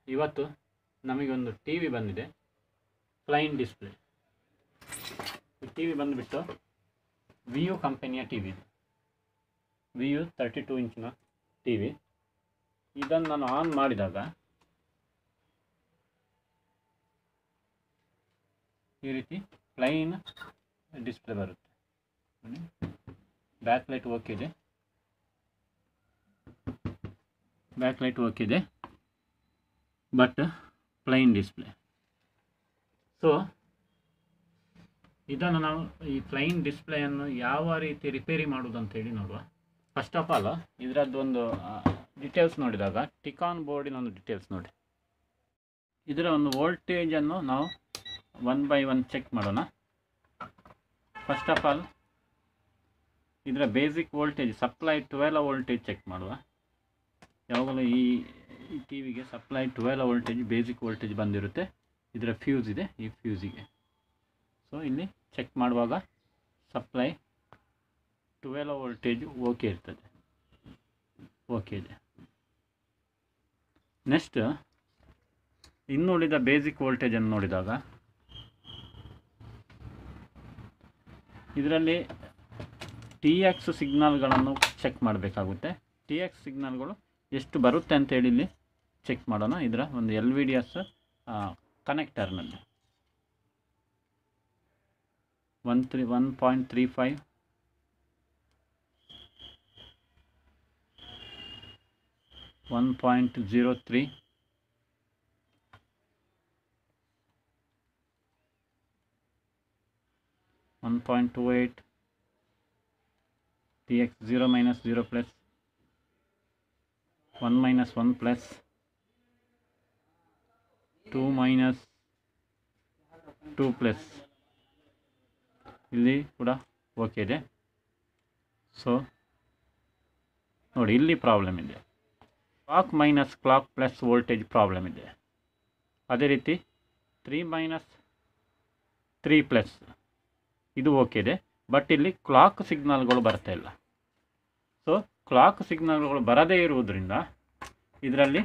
ಇವತ್ತು ನಮಗೊಂದು T V ಬಂದಿದೆ ಪ್ಲೈನ್ ಡಿಸ್ಪ್ಲೇ ಈ ಟಿ ವಿ ಬಂದುಬಿಟ್ಟು ವಿ ಯು ಕಂಪನಿಯ ಟಿ ವಿ ಇದು ವಿ ಯು ತರ್ಟಿ ಟೂ ಇಂಚಿನ ಟಿ ವಿ ಇದನ್ನು ನಾನು ಆನ್ ಮಾಡಿದಾಗ ಈ ರೀತಿ ಪ್ಲೈನ್ ಡಿಸ್ಪ್ಲೇ ಬರುತ್ತೆ ಬ್ಯಾಕ್ ಲೈಟ್ ಓಕೆ ಇದೆ ಬ್ಯಾಕ್ ಲೈಟ್ ಓಕೆ ಇದೆ ಬಟ್ ಪ್ಲೈನ್ ಡಿಸ್ಪ್ಲೇ ಸೊ ಇದನ್ನು ನಾವು ಈ ಪ್ಲೈನ್ ಡಿಸ್ಪ್ಲೇಯನ್ನು ಯಾವ ರೀತಿ ರಿಪೇರಿ ಮಾಡೋದು ಅಂತೇಳಿ ನೋಡುವ ಫಸ್ಟ್ ಆಫ್ ಆಲ್ ಇದರದ್ದು ಒಂದು ಡೀಟೇಲ್ಸ್ ನೋಡಿದಾಗ ಟಿಕಾನ್ ಬೋರ್ಡಿನ ಒಂದು ಡೀಟೇಲ್ಸ್ ನೋಡಿ ಇದರ ಒಂದು ವೋಲ್ಟೇಜನ್ನು ನಾವು ಒನ್ ಬೈ ಒನ್ ಚೆಕ್ ಮಾಡೋಣ ಫಸ್ಟ್ ಆಫ್ ಆಲ್ ಇದರ basic voltage supply twelve voltage check ಮಾಡುವ ಯಾವಾಗಲೂ ಈ ಈ ಟಿ ವಿಗೆ supply twelve voltage basic voltage ಬಂದಿರುತ್ತೆ ಇದರ ಫ್ಯೂಸ್ ಇದೆ ಈ ಫ್ಯೂಸಿಗೆ ಸೊ ಇಲ್ಲಿ ಚೆಕ್ ಮಾಡುವಾಗ ಸಪ್ಲೈ ಟ್ವೆಲ್ ವೋಲ್ಟೇಜ್ ಓಕೆ ಇರ್ತದೆ ಓಕೆ ಇದೆ ನೆಕ್ಸ್ಟ್ ಇನ್ನುಳಿದ ಬೇಸಿಕ್ ವೋಲ್ಟೇಜನ್ನು ನೋಡಿದಾಗ ಇದರಲ್ಲಿ ಟಿ ಎಕ್ಸ್ ಸಿಗ್ನಲ್ಗಳನ್ನು ಚೆಕ್ ಮಾಡಬೇಕಾಗುತ್ತೆ ಟಿ ಎಕ್ಸ್ ಸಿಗ್ನಲ್ಗಳು ಎಷ್ಟು ಬರುತ್ತೆ ಅಂತೇಳಿ ಇಲ್ಲಿ ಚೆಕ್ ಮಾಡೋಣ ಇದರ ಒಂದು ಎಲ್ ವಿ ಡಿ ಎಸ್ ಕನೆಕ್ಟರ್ನಲ್ಲಿ one three one point three five one point zero three one point two eight T X zero minus zero plus one minus one plus two minus two plus ಇಲ್ಲಿ ಕೂಡ okay ಇದೆ so ನೋಡಿ ಇಲ್ಲಿ problem ಇದೆ clock minus clock plus voltage problem ಇದೆ ಅದೇ ರೀತಿ three minus three plus ಇದು ಓಕೆ ಇದೆ ಬಟ್ ಇಲ್ಲಿ ಕ್ಲಾಕ್ ಸಿಗ್ನಲ್ಗಳು ಬರ್ತಾ ಇಲ್ಲ ಸೊ ಕ್ಲಾಕ್ ಸಿಗ್ನಲ್ಗಳು ಬರದೇ ಇರುವುದರಿಂದ ಇದರಲ್ಲಿ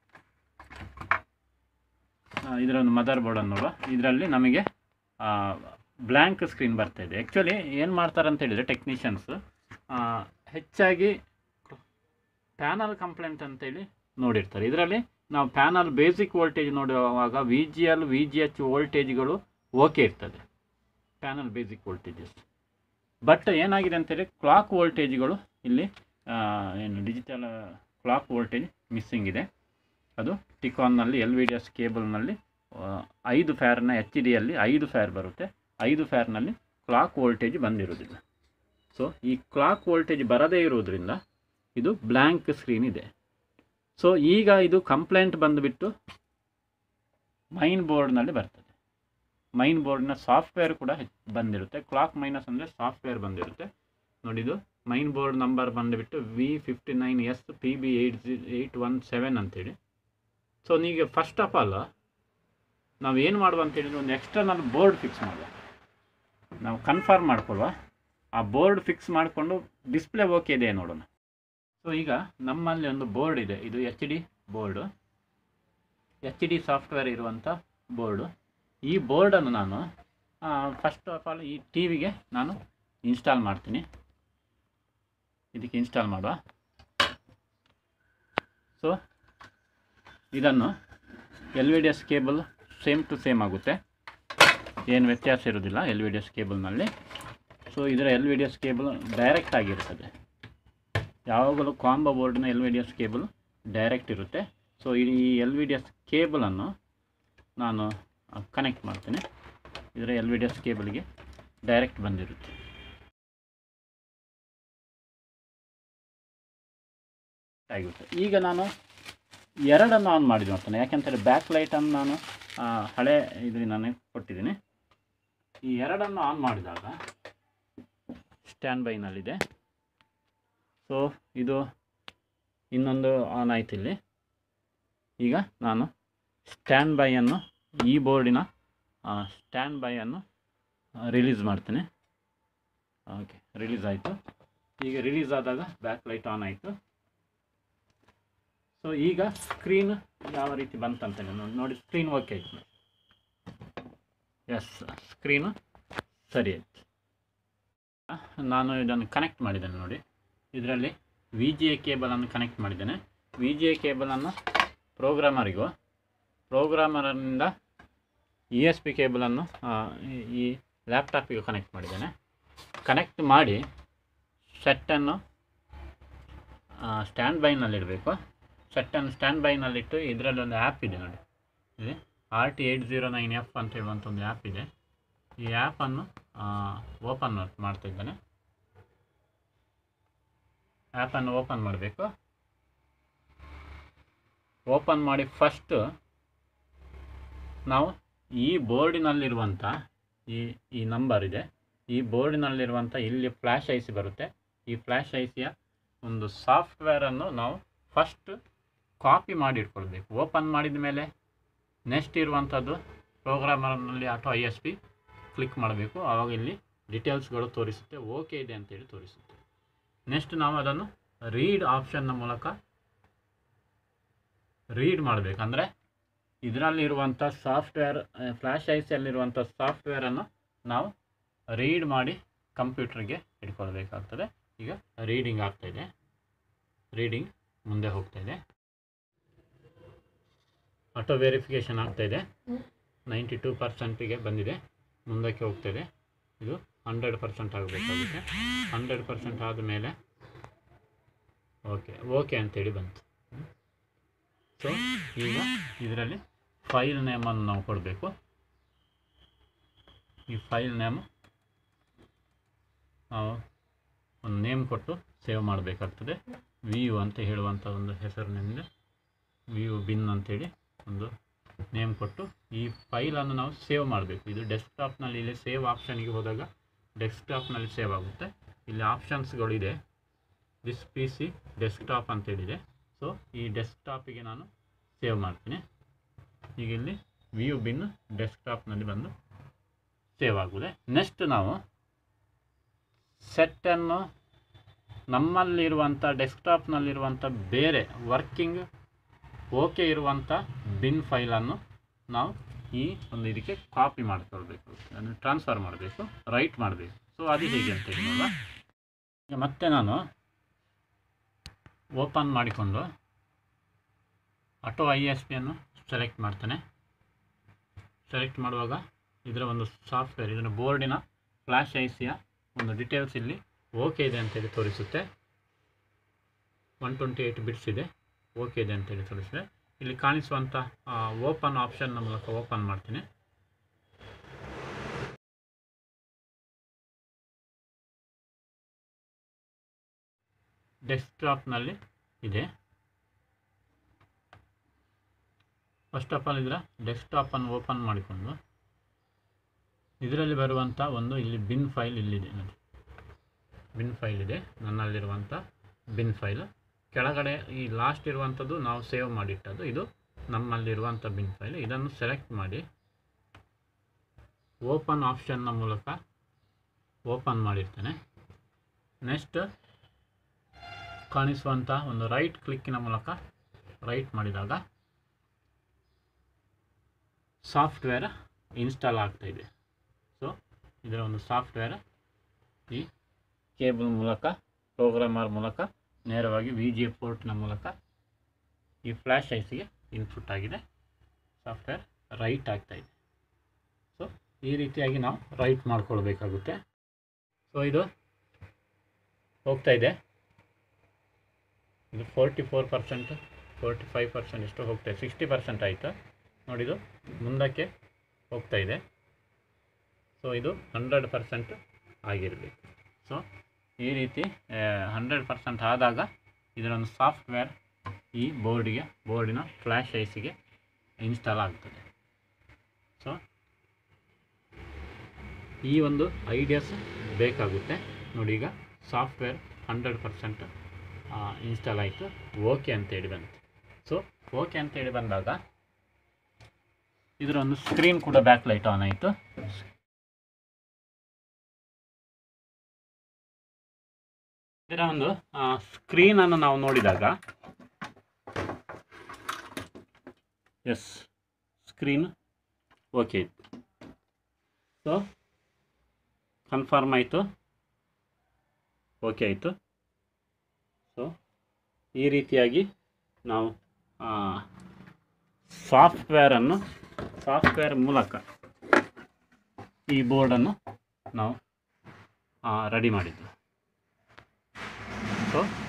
ಇದರ ಒಂದು ಮದರ್ ಬೋರ್ಡನ್ನು ನೋಡುವ ಇದರಲ್ಲಿ ನಮಗೆ ಬ್ಲ್ಯಾಂಕ್ ಸ್ಕ್ರೀನ್ ಬರ್ತಾ ಇದೆ ಆ್ಯಕ್ಚುಲಿ ಏನು ಮಾಡ್ತಾರೆ ಅಂತ ಹೇಳಿದರೆ ಟೆಕ್ನಿಷಿಯನ್ಸ್ ಹೆಚ್ಚಾಗಿ ಪ್ಯಾನಲ್ ಕಂಪ್ಲೇಂಟ್ ಅಂತೇಳಿ ನೋಡಿರ್ತಾರೆ ಇದರಲ್ಲಿ ನಾವು ಪ್ಯಾನಲ್ ಬೇಸಿಕ್ ವೋಲ್ಟೇಜ್ ನೋಡುವಾಗ V G L V G H ವೋಲ್ಟೇಜ್ಗಳು ಓಕೆ ಇರ್ತದೆ ಪ್ಯಾನಲ್ ಬೇಸಿಕ್ ವೋಲ್ಟೇಜಸ್ ಬಟ್ ಏನಾಗಿದೆ ಅಂತೇಳಿ ಕ್ಲಾಕ್ ವೋಲ್ಟೇಜ್ಗಳು ಇಲ್ಲಿ ಏನು ಡಿಜಿಟಲ್ ಕ್ಲಾಕ್ ವೋಲ್ಟೇಜ್ ಮಿಸ್ಸಿಂಗ್ ಇದೆ ಅದು ಟಿಕಾನ್ನಲ್ಲಿ ಎಲ್ ವಿ ಡಿ ಎಸ್ ಕೇಬಲ್ನಲ್ಲಿ ಐದು ಫ್ಯಾರ್ನ ಎಚ್ ಡಿಯಲ್ಲಿ ಐದು ಫ್ಯಾರ್ ಬರುತ್ತೆ ಐದು ಫ್ಯಾರ್ನಲ್ಲಿ ಕ್ಲಾಕ್ ವೋಲ್ಟೇಜ್ ಬಂದಿರೋದಿಲ್ಲ ಸೊ ಈ ಕ್ಲಾಕ್ ವೋಲ್ಟೇಜ್ ಬರದೇ ಇರುವುದರಿಂದ ಇದು ಬ್ಲ್ಯಾಂಕ್ ಸ್ಕ್ರೀನ್ ಇದೆ ಸೊ ಈಗ ಇದು ಕಂಪ್ಲೇಂಟ್ ಬಂದುಬಿಟ್ಟು ಮೈನ್ ಬೋರ್ಡ್ನಲ್ಲಿ ಬರ್ತದೆ ಮೈನ್ ಬೋರ್ಡ್ನ ಸಾಫ್ಟ್ವೇರ್ ಕೂಡ ಬಂದಿರುತ್ತೆ ಕ್ಲಾಕ್ ಮೈನಸ್ ಅಂದರೆ ಸಾಫ್ಟ್ವೇರ್ ಬಂದಿರುತ್ತೆ ನೋಡಿದು ಮೈನ್ ಬೋರ್ಡ್ ನಂಬರ್ ಬಂದುಬಿಟ್ಟು V fifty nine S P B eight G eight one seven ಅಂತೇಳಿ ಸೊ ನೀಗ ಫಸ್ಟ್ ಆಫ್ ಆಲ್ ನಾವು ಏನು ಮಾಡುವ ಅಂತೇಳಿದ್ರೆ ಒಂದು ಎಕ್ಸ್ಟರ್ನಲ್ ಬೋರ್ಡ್ ಫಿಕ್ಸ್ ಮಾಡುವ ನಾವು ಕನ್ಫರ್ಮ್ ಮಾಡ್ಕೊಳ್ವ ಆ ಬೋರ್ಡ್ ಫಿಕ್ಸ್ ಮಾಡಿಕೊಂಡು ಡಿಸ್ಪ್ಲೇ ಓಕೆ ಇದೆ ನೋಡೋಣ ಸೊ ಈಗ ನಮ್ಮಲ್ಲಿ ಒಂದು ಬೋರ್ಡ್ ಇದೆ ಇದು H D board H D software ಇರುವಂಥ ಬೋರ್ಡು ಈ ಬೋರ್ಡನ್ನು ನಾನು ಫಸ್ಟ್ ಆಫ್ ಆಲ್ ಈ ಟಿ ವಿಗೆ ನಾನು ಇನ್ಸ್ಟಾಲ್ ಮಾಡ್ತೀನಿ ಇದಕ್ಕೆ ಇನ್ಸ್ಟಾಲ್ ಮಾಡುವ ಸೊ ಇದನ್ನು L V D S cable same to same ಆಗುತ್ತೆ ಏನು ವ್ಯತ್ಯಾಸ ಇರೋದಿಲ್ಲ ಎಲ್ ವಿ ಡಿ ಎಸ್ ಕೇಬಲ್ನಲ್ಲಿ ಸೊ ಇದರ L V D S cable direct ಆಗಿರ್ತದೆ ಯಾವಾಗಲೂ ಕಾಂಬೋ ಬೋರ್ಡ್ನ L V D S cable direct ಇರುತ್ತೆ ಸೊ ಈ ಎಲ್ ವಿ ಡಿ ಎಸ್ ಕೇಬಲನ್ನು ನಾನು ಕನೆಕ್ಟ್ ಮಾಡ್ತೇನೆ ಇದರ ಎಲ್ ವಿ ಡಿ ಎಸ್ ಕೇಬಲ್ಗೆ ಡೈರೆಕ್ಟ್ ಬಂದಿರುತ್ತೆ ಆಗಿರುತ್ತೆ ಈಗ ನಾನು ಎರಡನ್ನು ಆನ್ ಮಾಡಿ ನೋಡ್ತೇನೆ ಯಾಕೆಂತೇಳಿ ಬ್ಯಾಕ್ ಲೈಟನ್ನು ನಾನು ಹಳೆ ಇದರಲ್ಲಿ ನಾನು ಕೊಟ್ಟಿದ್ದೀನಿ ಈ ಎರಡನ್ನು ಆನ್ ಮಾಡಿದಾಗ ಸ್ಟ್ಯಾಂಡ್ ಬೈನಲ್ಲಿದೆ ಸೊ ಇದು ಇನ್ನೊಂದು ಆನ್ ಆಯ್ತು ಇಲ್ಲಿ ಈಗ ನಾನು ಸ್ಟ್ಯಾಂಡ್ ಬೈಯನ್ನು ಈ ಬೋರ್ಡಿನ ಸ್ಟ್ಯಾಂಡ್ ಬೈಯನ್ನು ರಿಲೀಸ್ ಮಾಡ್ತೇನೆ ಓಕೆ ರಿಲೀಸ್ ಆಯಿತು ಈಗ ರಿಲೀಸ್ ಆದಾಗ ಬ್ಯಾಕ್ ಲೈಟ್ ಆನ್ ಆಯಿತು ಸೊ ಈಗ ಸ್ಕ್ರೀನ್ ಯಾವ ರೀತಿ ಬಂತಂತ ನೋಡಿ ನೋಡಿ ಸ್ಕ್ರೀನ್ ಓಕೆ ಆಯ್ತು ಎಸ್ ಸ್ಕ್ರೀನು ಸರಿ ಆಯ್ತು ಆ, ನಾನು ಇದನ್ನು ಕನೆಕ್ಟ್ ಮಾಡಿದ್ದೇನೆ ನೋಡಿ ಇದರಲ್ಲಿ ವಿ ಜಿ ಎ ಕೇಬಲನ್ನು ಕನೆಕ್ಟ್ ಮಾಡಿದ್ದೇನೆ ವಿ ಜಿ ಎ ಕೇಬಲನ್ನು ಪ್ರೋಗ್ರಾಮರಿಗೂ ಪ್ರೋಗ್ರಾಮರಿಂದ ಇ ಎಸ್ ಪಿ ಕೇಬಲನ್ನು ಆ, ಈ- ಈ ಲ್ಯಾಪ್ಟಾಪಿಗೆ ಕನೆಕ್ಟ್ ಮಾಡಿದ್ದೇನೆ ಕನೆಕ್ಟ್ ಮಾಡಿ ಸೆಟ್ಟನ್ನು ಸ್ಟ್ಯಾಂಡ್ ಬೈನಲ್ಲಿಡಬೇಕು ಸೆಟ್ಟನ್ನು ಸ್ಟ್ಯಾಂಡ್ ಬೈನಲ್ಲಿಟ್ಟು ಇದರಲ್ಲಿ ಒಂದು ಆ್ಯಪ್ ಇದೆ ನೋಡಿ ಇದೆ R T eight zero nine F ಅಂತ ಹೇಳುವಂಥ ಒಂದು ಆ್ಯಪ್ ಇದೆ ಈ ಆ್ಯಪನ್ನು ಓಪನ್ ಮಾಡ್ತಾ ಇದ್ದೇನೆ ಆ್ಯಪನ್ನು ಓಪನ್ ಮಾಡಬೇಕು ಓಪನ್ ಮಾಡಿ ಫಸ್ಟು ನಾವು ಈ ಬೋರ್ಡಿನಲ್ಲಿರುವಂಥ ಈ ಈ ನಂಬರ್ ಇದೆ ಈ ಬೋರ್ಡಿನಲ್ಲಿರುವಂಥ ಇಲ್ಲಿ ಫ್ಲ್ಯಾಶ್ ಐಸಿ ಬರುತ್ತೆ ಈ ಫ್ಲ್ಯಾಶ್ ಐಸಿಯ ಒಂದು ಸಾಫ್ಟ್ವೇರನ್ನು ನಾವು ಫಸ್ಟ್ ಕಾಪಿ ಮಾಡಿ ಇಟ್ಕೊಳ್ಬೇಕು ಓಪನ್ ಮಾಡಿದ ಮೇಲೆ ನೆಕ್ಸ್ಟ್ ಇರುವಂಥದ್ದು ಪ್ರೋಗ್ರಾಮರ್ನಲ್ಲಿ ಅಥವಾ ಐ ಎಸ್ ಪಿ ಕ್ಲಿಕ್ ಮಾಡಬೇಕು ಆವಾಗ ಇಲ್ಲಿ ಡೀಟೇಲ್ಸ್ಗಳು ತೋರಿಸುತ್ತೆ ಓಕೆ ಇದೆ ಅಂತೇಳಿ ತೋರಿಸುತ್ತೆ ನೆಕ್ಸ್ಟ್ ನಾವು ಅದನ್ನು ರೀಡ್ ಆಪ್ಷನ್ನ ಮೂಲಕ ರೀಡ್ ಮಾಡಬೇಕು ಅಂದರೆ ಇದರಲ್ಲಿರುವಂಥ ಸಾಫ್ಟ್ವೇರ್ ಫ್ಲ್ಯಾಶ್ ಐಸಿಯಲ್ಲಿರುವಂಥ ಸಾಫ್ಟ್ವೇರನ್ನು ನಾವು ರೀಡ್ ಮಾಡಿ ಕಂಪ್ಯೂಟರ್ಗೆ ಇಟ್ಕೊಳ್ಬೇಕಾಗ್ತದೆ ಈಗ ರೀಡಿಂಗ್ ಆಗ್ತಾಯಿದೆ ರೀಡಿಂಗ್ ಮುಂದೆ ಹೋಗ್ತಾ ಇದೆ ಆಟೋ ವೆರಿಫಿಕೇಷನ್ ಆಗ್ತಾಯಿದೆ ನೈಂಟಿ ಟೂ ಪರ್ಸೆಂಟಿಗೆ ಬಂದಿದೆ ಮುಂದಕ್ಕೆ ಹೋಗ್ತಾಯಿದೆ ಇದು ಹಂಡ್ರೆಡ್ ಪರ್ಸೆಂಟ್ ಆಗಬೇಕಾಗುತ್ತೆ ಹಂಡ್ರೆಡ್ ಪರ್ಸೆಂಟ್ ಆದಮೇಲೆ ಓಕೆ ಓಕೆ ಅಂತೇಳಿ ಬಂತು ಸೊ ಈಗ ಇದರಲ್ಲಿ ಫೈಲ್ ನೇಮನ್ನು ನಾವು ಕೊಡಬೇಕು ಈ ಫೈಲ್ ನೇಮ್ ನಾವು ಒಂದು ನೇಮ್ ಕೊಟ್ಟು ಸೇವ್ ಮಾಡಬೇಕಾಗ್ತದೆ ವಿಯು ಅಂತ ಹೇಳುವಂಥ ಒಂದು ಹೆಸರಿನಿಂದ ವಿಯು ಬಿನ್ ಅಂತೇಳಿ ಒಂದು ನೇಮ್ ಕೊಟ್ಟು ಈ ಫೈಲನ್ನು ನಾವು ಸೇವ್ ಮಾಡಬೇಕು ಇದು ಡೆಸ್ಕ್ಟಾಪ್ನಲ್ಲಿ ಇಲ್ಲಿ ಸೇವ್ ಆಪ್ಷನ್ಗೆ ಹೋದಾಗ ಡೆಸ್ಕ್ಟಾಪ್ನಲ್ಲಿ ಸೇವ್ ಆಗುತ್ತೆ ಇಲ್ಲಿ ಆಪ್ಷನ್ಸ್ಗಳಿದೆ ದಿಸ್ ಪಿ ಸಿ ಡೆಸ್ಕ್ಟಾಪ್ ಅಂತೇಳಿದೆ ಸೊ ಈ ಡೆಸ್ಕ್ಟಾಪಿಗೆ ನಾನು ಸೇವ್ ಮಾಡ್ತೀನಿ ಈಗ ಇಲ್ಲಿ ವ್ಯೂ ಬಿನ್ ಡೆಸ್ಕ್ಟಾಪ್ನಲ್ಲಿ ಬಂದು ಸೇವ್ ಆಗುತ್ತದೆ ನೆಕ್ಸ್ಟ್ ನಾವು ಸೆಟ್ಟನ್ನು ನಮ್ಮಲ್ಲಿರುವಂಥ ಡೆಸ್ಕ್ಟಾಪ್ನಲ್ಲಿರುವಂಥ ಬೇರೆ ವರ್ಕಿಂಗ್ ಓಕೆ ಇರುವಂಥ ಬಿನ್ ಫೈಲನ್ನು ನಾವು ಈ ಒಂದು ಇದಕ್ಕೆ ಕಾಪಿ ಮಾಡ್ಕೊಳ್ಬೇಕು ಅದನ್ನು ಟ್ರಾನ್ಸ್ಫರ್ ಮಾಡಬೇಕು ರೈಟ್ ಮಾಡಬೇಕು ಸೊ ಅದು ಹೇಗೆ ಅಂತ ಹೇಳಿ ನೋಡುವ ಈಗ ಮತ್ತೆ ನಾನು ಓಪನ್ ಮಾಡಿಕೊಂಡು ಆಟೋ ಐ ಎಸ್ ಪಿಯನ್ನು ಸೆಲೆಕ್ಟ್ ಮಾಡ್ತೇನೆ ಸೆಲೆಕ್ಟ್ ಮಾಡುವಾಗ ಇದರ ಒಂದು ಸಾಫ್ಟ್ವೇರ್ ಇದರ ಬೋರ್ಡಿನ ಫ್ಲ್ಯಾಶ್ ಐಸಿಯ ಒಂದು ಡೀಟೇಲ್ಸ್ ಇಲ್ಲಿ ಓಕೆ ಇದೆ ಅಂತೇಳಿ ತೋರಿಸುತ್ತೆ ಒನ್ ಟ್ವೆಂಟಿ ಏಯ್ಟ್ ಬಿಟ್ಸ್ ಇದೆ ಓಕೆ ಇದೆ ಅಂತೇಳಿ ತೋರಿಸಿದೆ ಇಲ್ಲಿ ಕಾಣಿಸುವಂಥ ಓಪನ್ ಆಪ್ಷನ್ನ ಮೂಲಕ ಓಪನ್ ಮಾಡ್ತೀನಿ ಡೆಸ್ಕ್ಟಾಪ್ನಲ್ಲಿ ಇದೆ ಫಸ್ಟ್ ಆಫ್ ಆಲ್ ಇದರ ಡೆಸ್ಕ್ಟಾಪನ್ನು ಓಪನ್ ಮಾಡಿಕೊಂಡು ಇದರಲ್ಲಿ ಬರುವಂಥ ಒಂದು ಇಲ್ಲಿ ಬಿನ್ ಫೈಲ್ ಇಲ್ಲಿದೆ ನೋಡಿ ಬಿನ್ ಫೈಲ್ ಇದೆ ನನ್ನಲ್ಲಿರುವಂಥ ಬಿನ್ ಫೈಲ್ ಕೆಳಗಡೆ ಈ ಲಾಸ್ಟ್ ಇರುವಂಥದ್ದು ನಾವು ಸೇವ್ ಮಾಡಿಟ್ಟದ್ದು ಇದು ನಮ್ಮಲ್ಲಿರುವಂಥ ಬಿನ್ ಫೈಲ್ ಇದನ್ನು ಸೆಲೆಕ್ಟ್ ಮಾಡಿ ಓಪನ್ ಆಪ್ಷನ್ನ ಮೂಲಕ ಓಪನ್ ಮಾಡಿರ್ತೇನೆ ನೆಕ್ಸ್ಟ್ ಕಾಣಿಸುವಂಥ ಒಂದು ರೈಟ್ ಕ್ಲಿಕ್ಕಿನ ಮೂಲಕ ರೈಟ್ ಮಾಡಿದಾಗ ಸಾಫ್ಟ್ವೇರ್ ಇನ್ಸ್ಟಾಲ್ ಆಗ್ತಾ ಇದೆ ಸೊ ಇದರ ಒಂದು ಸಾಫ್ಟ್ವೇರ್ ಈ ಕೇಬಲ್ ಮೂಲಕ ಪ್ರೋಗ್ರಾಮರ್ ಮೂಲಕ ನೇರವಾಗಿ ವಿ ಜಿ ಪೋರ್ಟ್ನ ಮೂಲಕ ಈ ಫ್ಲ್ಯಾಶ್ ಐಸಿಗೆ ಇನ್ಪುಟ್ ಆಗಿದೆ ಸಾಫ್ಟ್ವೇರ್ ರೈಟ್ ಆಗ್ತಾ ಇದೆ ಸೊ ಈ ರೀತಿಯಾಗಿ ನಾವು ರೈಟ್ ಮಾಡ್ಕೊಳ್ಬೇಕಾಗುತ್ತೆ ಸೊ ಇದು ಹೋಗ್ತಾ ಇದೆ ಇದು forty four percent forty five percent ಎಷ್ಟು ಹೋಗ್ತಾ ಇದೆ ಸಿಕ್ಸ್ಟಿ ಪರ್ಸೆಂಟ್ ಆಯಿತು ನೋಡಿದು ಮುಂದಕ್ಕೆ ಹೋಗ್ತಾ ಇದೆ ಸೊ ಇದು ಹಂಡ್ರೆಡ್ ಪರ್ಸೆಂಟ್ ಆಗಿರಬೇಕು ಸೊ ಈ ರೀತಿ ಹಂಡ್ರೆಡ್ ಪರ್ಸೆಂಟ್ ಆದಾಗ ಇದರೊಂದು ಸಾಫ್ಟ್ವೇರ್ ಈ ಬೋರ್ಡಿಗೆ ಬೋರ್ಡಿನ ಫ್ಲ್ಯಾಶ್ ಐಸಿಗೆ ಇನ್ಸ್ಟಾಲ್ ಆಗ್ತದೆ ಸೊ ಈ ಒಂದು ಐಡಿಯಾಸ್ ಬೇಕಾಗುತ್ತೆ ನೋಡಿ ಈಗ ಸಾಫ್ಟ್ವೇರ್ ಹಂಡ್ರೆಡ್ ಪರ್ಸೆಂಟ್ ಇನ್ಸ್ಟಾಲ್ ಆಯಿತು ಓಕೆ ಅಂತೇಳಿ ಬಂತು ಸೊ ಓಕೆ ಅಂತೇಳಿ ಬಂದಾಗ ಇದರ ಒಂದು ಸ್ಕ್ರೀನ್ ಕೂಡ ಬ್ಯಾಕ್ ಲೈಟ್ ಆನ್ ಆಯಿತು ಇದರ ಒಂದು ಸ್ಕ್ರೀನನ್ನು ನಾವು ನೋಡಿದಾಗ ಎಸ್ ಸ್ಕ್ರೀನ್ ಓಕೆ ಇತ್ತು ಸೊ ಕನ್ಫರ್ಮ್ ಆಯಿತು ಓಕೆ ಆಯಿತು ಸೊ ಈ ರೀತಿಯಾಗಿ ನಾವು ಸಾಫ್ಟ್ವೇರನ್ನು ಸಾಫ್ಟ್ವೇರ್ ಮೂಲಕ ಈ ಬೋರ್ಡನ್ನು ನಾವು ರೆಡಿ ಮಾಡಿದ್ದು ಸೊ